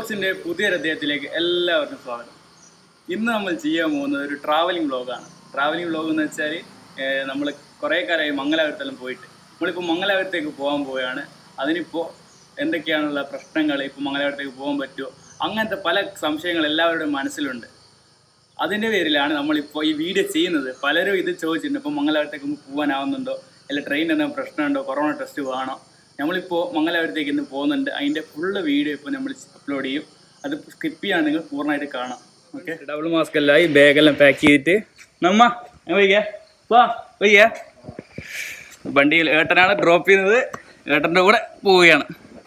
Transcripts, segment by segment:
വ്ളോഗ്സിൻ്റെ പുതിയൊരു അധ്യായത്തിലേക്ക് എല്ലാവർക്കും സ്വാഗതം ഇന്ന് നമ്മൾ ചെയ്യാൻ പോകുന്നത് ഒരു ട്രാവലിംഗ് വ്ളോഗാണ് ട്രാവലിംഗ് വ്ളോഗ് എന്ന് വെച്ചാൽ നമ്മൾ കുറേ കാലമായി മംഗലാപുരത്തെല്ലാം പോയിട്ട് നമ്മളിപ്പോൾ മംഗലാപുരത്തേക്ക് പോകാൻ പോവുകയാണ് അതിനിപ്പോൾ എന്തൊക്കെയാണുള്ള പ്രശ്നങ്ങൾ ഇപ്പോൾ മംഗലാപുരത്തേക്ക് പോകാൻ പറ്റുമോ അങ്ങനത്തെ പല സംശയങ്ങൾ എല്ലാവരുടെയും മനസ്സിലുണ്ട് അതിൻ്റെ പേരിലാണ് നമ്മളിപ്പോൾ ഈ വീഡിയോ ചെയ്യുന്നത് പലരും ഇത് ചോദിച്ചിട്ടുണ്ട് ഇപ്പോൾ മംഗലാപുരത്തേക്ക് ഒന്ന് പോകാനാവുന്നുണ്ടോ അല്ല ട്രെയിനിന് എന്തെങ്കിലും പ്രശ്നമുണ്ടോ കൊറോണ ടെസ്റ്റ് വേണോ നമ്മളിപ്പോൾ മംഗലാപുരത്തേക്ക് ഇന്ന് പോകുന്നുണ്ട് അതിൻ്റെ ഫുള്ള് വീഡിയോ ഇപ്പോൾ നമ്മൾ അപ്ലോഡ് ചെയ്യും അത് സ്കിപ്പ് ചെയ്യാൻ നിങ്ങൾ പൂർണ്ണമായിട്ട് കാണാം ഓക്കെ ഡബിൾ മാസ്ക് എല്ലാം ഈ ബാഗെല്ലാം പാക്ക് ചെയ്തിട്ട് നമ്മ വയ്യ വാ വയ്യ വണ്ടിയിൽ ഏട്ടനാണ് ഡ്രോപ്പ് ചെയ്യുന്നത് ഏട്ടൻ്റെ കൂടെ പോവുകയാണ്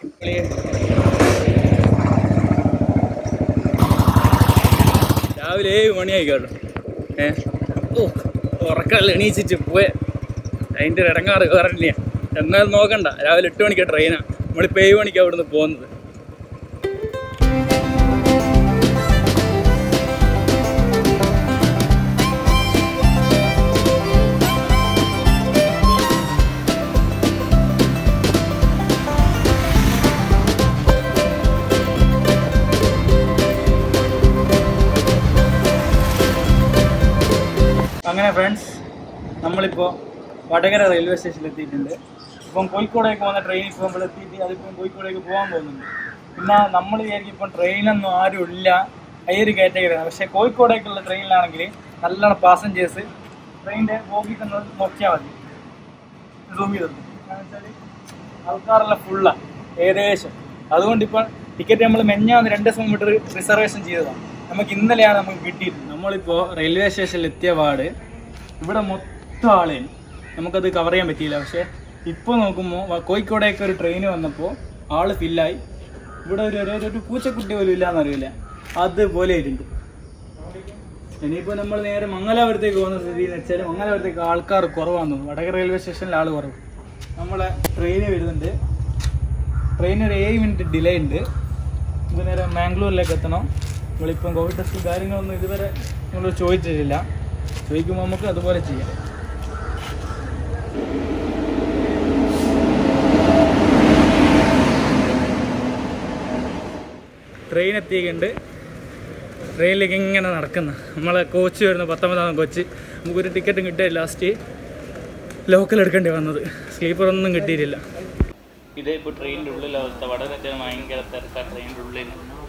രാവിലെ ഏഴ് മണിയായി കേട്ടോ ഏ ഓ ഉറക്കല്ല എണീച്ചിട്ട് പോയ അതിൻ്റെ ഇടങ്ങാറ് വേറെ തന്നെയാണ് എന്നാൽ നോക്കണ്ട രാവിലെ എട്ട് മണിക്കാണ് ട്രെയിനാണ് നമ്മളിപ്പോൾ ഏഴ് മണിക്കാണ് അവിടുന്ന് പോകുന്നത് അങ്ങനെ ഫ്രണ്ട്സ് നമ്മളിപ്പോൾ വടകര റെയിൽവേ സ്റ്റേഷനിൽ എത്തിയിട്ടുണ്ട് ഇപ്പം കോഴിക്കോടേക്ക് പോകുന്ന ട്രെയിൻ ഇപ്പോൾ നമ്മൾ എത്തിയിട്ട് അതിപ്പം കോഴിക്കോടേക്ക് പോകാൻ പോകുന്നുണ്ട് പിന്നെ നമ്മൾ വിചാരിക്കും ഇപ്പം ട്രെയിനൊന്നും ആരും ഇല്ല ഈ ഒരു കാറ്റഗറി പക്ഷേ കോഴിക്കോടേക്കുള്ള ട്രെയിനിലാണെങ്കിൽ നല്ലോണം പാസഞ്ചേഴ്സ് ട്രെയിനിൻ്റെ ബോഗി തന്നെ നോക്കിയാൽ മതി സൂം ചെയ്തത് കാരണം വെച്ചാൽ ആൾക്കാരെല്ലാം ഫുള്ളാണ് ഏകദേശം അതുകൊണ്ട് ഇപ്പോൾ ടിക്കറ്റ് നമ്മൾ മെഞ്ഞാന്ന് രണ്ട് ദിവസം മുമ്പിട്ട് റിസർവേഷൻ ചെയ്തതാണ് നമുക്ക് ഇന്നലെയാണ് നമുക്ക് കിട്ടിയത് നമ്മളിപ്പോൾ റെയിൽവേ സ്റ്റേഷനിൽ എത്തിയ പാട് ഇവിടെ മൊത്തം ആളേന് നമുക്കത് കവർ ചെയ്യാൻ പറ്റിയില്ല പക്ഷേ ഇപ്പോൾ നോക്കുമ്പോൾ കോഴിക്കോടേക്ക് ഒരു ട്രെയിൻ വന്നപ്പോൾ ആള് ഫില്ലായി ഇവിടെ ഒരു ഒരു ഒരു പൂച്ചക്കുട്ടി പോലും ഇല്ലാന്നറിയില്ല അതുപോലെ ആയിട്ടുണ്ട് ഇനിയിപ്പോൾ നമ്മൾ നേരെ മംഗലാപുരത്തേക്ക് പോകുന്ന സ്ഥിതി എന്ന് വെച്ചാൽ മംഗലാപുരത്തേക്ക് ആൾക്കാർ കുറവാന്ന് തോന്നുന്നു വടകര റെയിൽവേ സ്റ്റേഷനിൽ ആൾ കുറവ് നമ്മളെ ട്രെയിന് വരുന്നുണ്ട് ട്രെയിൻ ഒരു ഏഴ് മിനിറ്റ് ഡിലേ ഉണ്ട് നമുക്ക് നേരെ മാംഗ്ലൂരിലേക്ക് എത്തണം നമ്മളിപ്പം കോവിഡ് ടെസ്റ്റ് കാര്യങ്ങളൊന്നും ഇതുവരെ നമ്മൾ ചോദിച്ചിട്ടില്ല ചോദിക്കുമ്പോൾ നമുക്ക് അതുപോലെ ചെയ്യാം ട്രെയിൻ എത്തിയിട്ടുണ്ട് ട്രെയിനിലേക്ക് ഇങ്ങനെ നടക്കുന്ന നമ്മളെ കോച്ച് വരുന്ന പത്തൊമ്പതാം കോച്ച് നമുക്കൊരു ടിക്കറ്റും കിട്ടിയ ലാസ്റ്റ് ലോക്കൽ എടുക്കേണ്ടി വന്നത് സ്ലീപ്പർ ഒന്നും കിട്ടിയിട്ടില്ല ഇതേ ഇപ്പോൾ ട്രെയിനിൻ്റെ ഉള്ളിലെ അവസ്ഥ വളരെ ഭയങ്കര തിരക്കാണ് ട്രെയിനിൻ്റെ ഉള്ളിൽ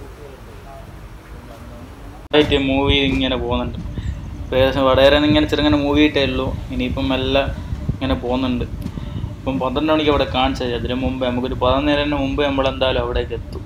ആയിട്ട് മൂവി ഇങ്ങനെ പോകുന്നുണ്ട് ഇപ്പോൾ ഏകദേശം വടകര ഇങ്ങനെ ചെറുങ്ങനെ മൂവി ഇട്ടേ ഉള്ളൂ ഇനിയിപ്പം എല്ലാം ഇങ്ങനെ പോകുന്നുണ്ട് ഇപ്പം പന്ത്രണ്ട് മണിക്ക് അവിടെ കാണിച്ചത് അതിന് മുമ്പ് നമുക്കൊരു പതിനേരത്തിന് മുമ്പ് നമ്മൾ എന്തായാലും അവിടേക്ക് എത്തും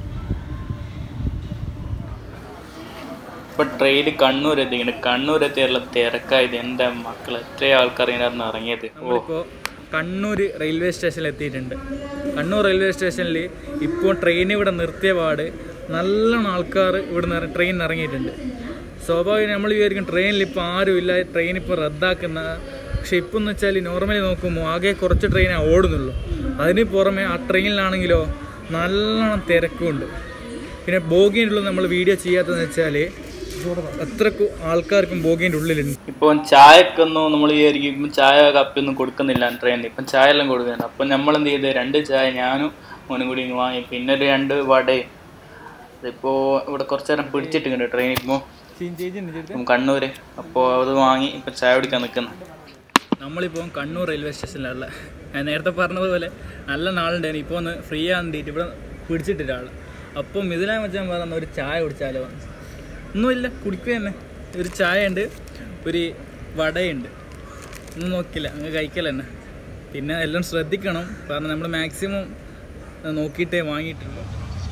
ഇപ്പൊ ട്രെയിൻ കണ്ണൂർ എത്തിക്കുന്നുണ്ട് കണ്ണൂർ എത്തിയുള്ള തിരക്കായത് എൻ്റെ മക്കൾ എത്ര ആൾക്കാർ ഇതിനകത്ത് ഇറങ്ങിയത് ഇപ്പോൾ കണ്ണൂർ റെയിൽവേ സ്റ്റേഷനിൽ എത്തിയിട്ടുണ്ട് കണ്ണൂർ റെയിൽവേ സ്റ്റേഷനിൽ ഇപ്പോൾ ട്രെയിൻ ഇവിടെ നിർത്തിയ പാട് നല്ലോണം ആൾക്കാർ ഇവിടെ നിന്ന് ട്രെയിൻ ഇറങ്ങിയിട്ടുണ്ട് സ്വാഭാവികം നമ്മൾ വിചാരിക്കും ട്രെയിനിൽ ഇപ്പോൾ ആരും ഇല്ല ട്രെയിൻ ഇപ്പോൾ റദ്ദാക്കുന്ന പക്ഷെ ഇപ്പം എന്ന് വെച്ചാൽ നോർമലി നോക്കുമ്പോൾ ആകെ കുറച്ച് ട്രെയിനേ ഓടുന്നുള്ളൂ അതിന് പുറമെ ആ ട്രെയിനിലാണെങ്കിലോ നല്ലോണം തിരക്കുണ്ട് പിന്നെ ബോഗിൻ്റെ ഉള്ളിൽ നമ്മൾ വീഡിയോ ചെയ്യാത്തതെന്ന് വെച്ചാൽ അത്രക്കും ആൾക്കാർക്കും ബോഗിൻ്റെ ഉള്ളിലുണ്ട് ഇപ്പം ചായക്കൊന്നും നമ്മൾ വിചാരിക്കും ഇപ്പം ചായ കപ്പിയൊന്നും കൊടുക്കുന്നില്ല ട്രെയിനിൽ ഇപ്പം ചായ എല്ലാം കൊടുക്കുന്നുണ്ട് അപ്പം നമ്മൾ എന്ത് ചെയ്ത് രണ്ട് ചായ ഞാനും മോനും കൂടി ഇങ്ങ് വാങ്ങി പിന്നെ ഒരു രണ്ട് വടയും ഇതിപ്പോൾ ഇവിടെ കുറച്ച് നേരം പിടിച്ചിട്ടുണ്ട് ട്രെയിൻ ഇപ്പോൾ കണ്ണൂർ അപ്പോൾ അത് വാങ്ങി ഇപ്പം ചായ കുടിക്കാൻ നിൽക്കുന്നു നമ്മളിപ്പോൾ കണ്ണൂർ റെയിൽവേ സ്റ്റേഷനിലുള്ള ഞാൻ നേരത്തെ പറഞ്ഞതുപോലെ നല്ല നാളുണ്ടായിരുന്നു ഇപ്പോൾ ഒന്ന് ഫ്രീ ആണെന്നിട്ട് ഇവിടെ പിടിച്ചിട്ടില്ല ആൾ അപ്പം ഇതിലാ വെച്ചാൽ പറഞ്ഞ ഒരു ചായ കുടിച്ചാലോ ഒന്നുമില്ല കുടിക്കുക തന്നെ ഒരു ചായ ഉണ്ട് ഒരു വടയുണ്ട് ഒന്നും നോക്കില്ല അങ്ങ് കഴിക്കൽ തന്നെ പിന്നെ എല്ലാം ശ്രദ്ധിക്കണം കാരണം നമ്മൾ മാക്സിമം നോക്കിയിട്ടേ വാങ്ങിയിട്ടുള്ളൂ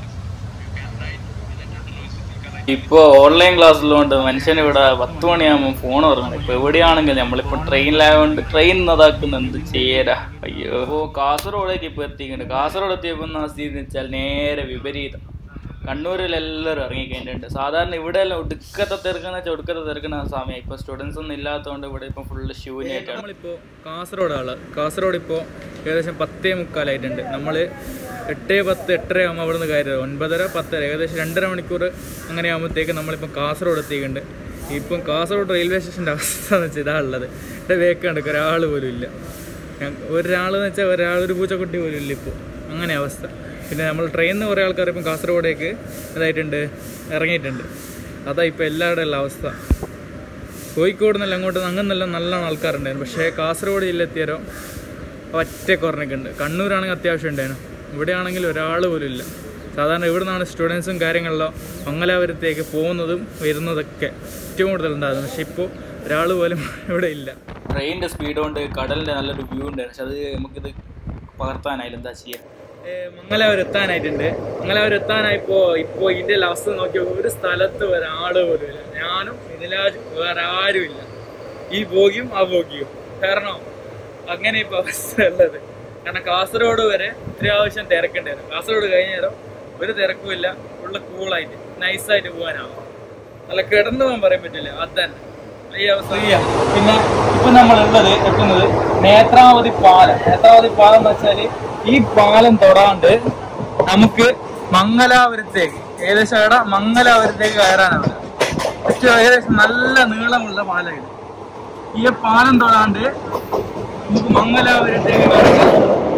ഇപ്പോൾ ഓൺലൈൻ ക്ലാസ്സിലുകൊണ്ട് മനുഷ്യൻ ഇവിടെ പത്ത് മണിയാകുമ്പോൾ ഫോൺ തുറക്കണം ഇപ്പോൾ എവിടെയാണെങ്കിലും നമ്മളിപ്പോൾ ട്രെയിനിലായതുകൊണ്ട് ട്രെയിൻ അതാക്കുന്ന എന്ത് ചെയ്യരാ അയ്യോ ഇപ്പോൾ കാസർഗോഡേക്ക് ഇപ്പോൾ എത്തിക്കുന്നുണ്ട് കാസർഗോഡ് എത്തിയപ്പോൾ എന്നാ സ്ഥിതി എന്ന് വെച്ചാൽ നേരെ വിപരീതം കണ്ണൂരിൽ എല്ലാവരും ഇറങ്ങിക്കഴിഞ്ഞിട്ടുണ്ട് സാധാരണ ഇവിടെ എല്ലാം ഒടുക്കത്തെ തിരക്കെന്ന് വെച്ചാൽ ഒടുക്കത്തെ തിരക്കുന്ന സമയം ഇപ്പോൾ സ്റ്റുഡൻസ് ഒന്നും ഇല്ലാത്തതുകൊണ്ട് ഇവിടെ ഇപ്പോൾ ഫുള്ള് ശൂന്യമായിട്ടാണ് നമ്മളിപ്പോൾ കാസർഗോഡാണ് കാസർഗോഡ് ഇപ്പോൾ ഏകദേശം പത്തേ മുക്കാലായിട്ടുണ്ട് നമ്മൾ എട്ട് പത്ത് എട്ടര ആകുമ്പോൾ അവിടെ നിന്ന് കയറുന്നത് ഒൻപതര പത്തര ഏകദേശം രണ്ടര മണിക്കൂർ അങ്ങനെ ആകുമ്പോഴത്തേക്ക് നമ്മളിപ്പോൾ കാസർഗോഡ് എത്തിയിട്ടുണ്ട് ഇപ്പം കാസർഗോഡ് റെയിൽവേ സ്റ്റേഷൻ്റെ അവസ്ഥ എന്ന് വെച്ചാൽ ഇതാ ഉള്ളത് ഇവിടെ വേക്കാണ്ട് ഒരാൾ പോലും ഇല്ല ഒരാളെന്ന് വെച്ചാൽ ഒരാൾ ഒരു പൂച്ചക്കുട്ടി പോലും ഇല്ല ഇപ്പോൾ അങ്ങനെ അവസ്ഥ പിന്നെ നമ്മൾ ട്രെയിനിൽ നിന്ന് കുറേ ആൾക്കാർ ഇപ്പം കാസർഗോഡേക്ക് ഇതായിട്ടുണ്ട് ഇറങ്ങിയിട്ടുണ്ട് അതാ ഇപ്പോൾ എല്ലാവരുടെ ഉള്ള അവസ്ഥ കോഴിക്കോട് നിന്നല്ല അങ്ങോട്ട് അങ്ങനെല്ലാം നല്ലോണം ആൾക്കാരുണ്ടായിരുന്നു പക്ഷേ കാസർഗോഡ് ജില്ലയെത്തിയാരോ ഒറ്റ കുറഞ്ഞൊക്കെയുണ്ട് കണ്ണൂരാണെങ്കിൽ അത്യാവശ്യം ഉണ്ടായിരുന്നു ഇവിടെയാണെങ്കിൽ ഒരാൾ പോലും ഇല്ല സാധാരണ ഇവിടെ നിന്നാണ് സ്റ്റുഡൻസും കാര്യങ്ങളിലോ മംഗലാപുരത്തേക്ക് പോകുന്നതും വരുന്നതൊക്കെ ഏറ്റവും കൂടുതൽ ഉണ്ടായിരുന്നു പക്ഷെ ഇപ്പോൾ ഒരാൾ പോലും ഇവിടെ ഇല്ല ട്രെയിനിൻ്റെ സ്പീഡ് കൊണ്ട് കടലിൻ്റെ നല്ലൊരു വ്യൂ ഉണ്ട് പക്ഷെ അത് നമുക്കിത് പകർത്താനായില്ല എന്താ ചെയ്യുക മംഗലാപുരം എത്താനായിട്ടുണ്ട് മംഗലാപുരം എത്താനായിപ്പോ ഇപ്പോ ഇതിന്റെ അവസ്ഥ നോക്കിയ ഒരു സ്ഥലത്ത് ഒരാള് പോലും ഇല്ല ഞാനും ഇതിലാജ് വേറെ ആരും ഇല്ല ഈ ബോഗിയും ആ ബോഗിയും കാരണം അങ്ങനെ ഇപ്പൊ അവസ്ഥ ഉള്ളത് കാരണം കാസർഗോഡ് വരെ അത്യാവശ്യം തിരക്കുണ്ടായിരുന്നു കാസർഗോഡ് കഴിഞ്ഞാലും ഒരു തിരക്കുമില്ല ഫുള്ള് കൂളായിട്ട് നൈസായിട്ട് പോകാനാവും നല്ല കിടന്നു പോകാൻ പറയാൻ പറ്റില്ല അത് തന്നെ ഈ അവസ്ഥ പിന്നെ ഇപ്പൊ നമ്മളുള്ളത് എത്തുന്നത് നേത്രാവതി പാലം നേത്രാവതി പാലം എന്ന് വെച്ചാല് ഈ പാലം തൊടാണ്ട് നമുക്ക് മംഗലാപുരത്തേക്ക് ഏകദേശം അവിടെ മംഗലാപുരത്തേക്ക് കയറാനാവില്ല ഏറ്റവും ഏകദേശം നല്ല നീളമുള്ള പാലം ഇത് ഈ പാലം തൊടാണ്ട് നമുക്ക് മംഗലാപുരത്തേക്ക് കയറാം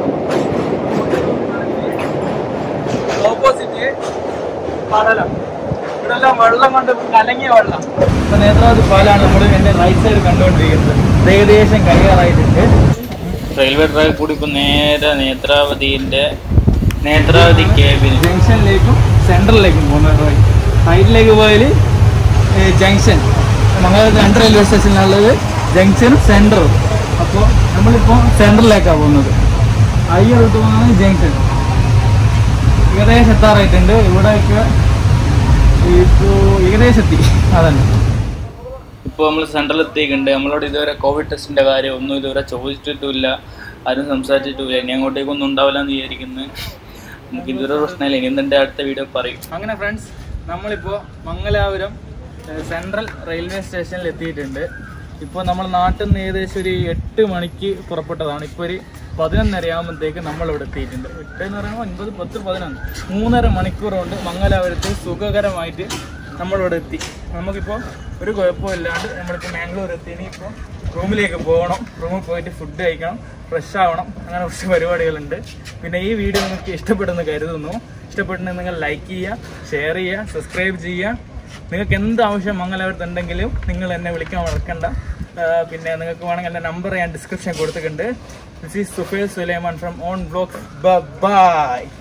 ഓപ്പോസിറ്റ് കടലാണ് ഇവിടെ എല്ലാം വെള്ളം കൊണ്ട് കലങ്ങിയ വെള്ളം ഇപ്പൊ നേത്രാവതി പാലാണ് നമ്മൾ എന്റെ റൈറ്റ് സൈഡ് കണ്ടുകൊണ്ടിരിക്കുന്നത് ഇത് ഏകദേശം കഴിയാറായിട്ടുണ്ട് റെയിൽവേ ട്രാക്ക് കൂടി ഇപ്പൊ നേരെ നേത്രാവതിന്റെ നേത്രാവതി കേബിൻ ജംഗ്ഷനിലേക്കും സെൻട്രലിലേക്കും പോകുന്ന റോഡ് സൈഡിലേക്ക് പോയാൽ ജംഗ്ഷൻ മംഗളൂർ രണ്ട് റെയിൽവേ സ്റ്റേഷനിലുള്ളത് ജംഗ്ഷനും സെൻറ്ററും അപ്പോൾ നമ്മളിപ്പോൾ സെൻട്രലിലേക്കാണ് പോകുന്നത് അയ്യോട്ട് പോകുന്നത് ജംഗ്ഷൻ ഏകദേശം എത്താറായിട്ടുണ്ട് ഇവിടെയൊക്കെ ഇപ്പോൾ ഏകദേശം എത്തി അതന്നെ ഇപ്പോൾ നമ്മൾ സെൻട്രൽ എത്തിയിട്ടുണ്ട് നമ്മളോട് ഇതുവരെ കോവിഡ് ടെസ്റ്റിൻ്റെ കാര്യം ഒന്നും ഇതുവരെ ചോദിച്ചിട്ടുമില്ല ആരും സംസാരിച്ചിട്ടുമില്ല ഇനി അങ്ങോട്ടേക്കൊന്നും ഉണ്ടാവില്ല എന്ന് വിചാരിക്കുന്നു നമുക്ക് ഇതുവരെ പ്രശ്നമില്ല ഇനി എന്തിൻ്റെ അടുത്ത വീഡിയോ പറയും അങ്ങനെ ഫ്രണ്ട്സ് നമ്മളിപ്പോൾ മംഗലാപുരം ഏഹ്, സെൻട്രൽ റെയിൽവേ സ്റ്റേഷനിൽ എത്തിയിട്ടുണ്ട് ഇപ്പോൾ നമ്മൾ നാട്ടിൽ നിന്ന് ഏകദേശം ഒരു എട്ട് മണിക്ക് പുറപ്പെട്ടതാണ് ഇപ്പോൾ ഒരു പതിനൊന്നരയാകുമ്പോഴത്തേക്ക് നമ്മൾ ഇവിടെ എത്തിയിട്ടുണ്ട് എട്ട് എന്ന് പറയുമ്പോൾ ഒൻപത് പത്ത് പതിനൊന്ന് മൂന്നര മണിക്കൂർ കൊണ്ട് മംഗലാപുരത്ത് സുഖകരമായിട്ട് നമ്മളിവിടെ എത്തി നമുക്കിപ്പോൾ ഒരു കുഴപ്പമില്ലാണ്ട് നമ്മളിപ്പോൾ മാംഗ്ലൂർ എത്തി ഇനിയിപ്പോൾ റൂമിലേക്ക് പോകണം റൂമിൽ പോയിട്ട് ഫുഡ് കഴിക്കണം ഫ്രഷ് ആവണം അങ്ങനെ കുറച്ച് പരിപാടികളുണ്ട് പിന്നെ ഈ വീഡിയോ നിങ്ങൾക്ക് ഇഷ്ടപ്പെടുന്നു കരുതുന്നു ഇഷ്ടപ്പെട്ടെങ്കിൽ നിങ്ങൾ ലൈക്ക് ചെയ്യുക ഷെയർ ചെയ്യുക സബ്സ്ക്രൈബ് ചെയ്യുക നിങ്ങൾക്ക് എന്ത് ആവശ്യം മംഗലാപുരത്ത് ഉണ്ടെങ്കിലും നിങ്ങൾ എന്നെ വിളിക്കാൻ മറക്കണ്ട ആ, പിന്നെ നിങ്ങൾക്ക് വേണമെങ്കിൽ എൻ്റെ നമ്പർ ഞാൻ ഡിസ്ക്രിപ്ഷൻ കൊടുത്തിട്ടുണ്ട് this is Sufail Sulaiman from on blog by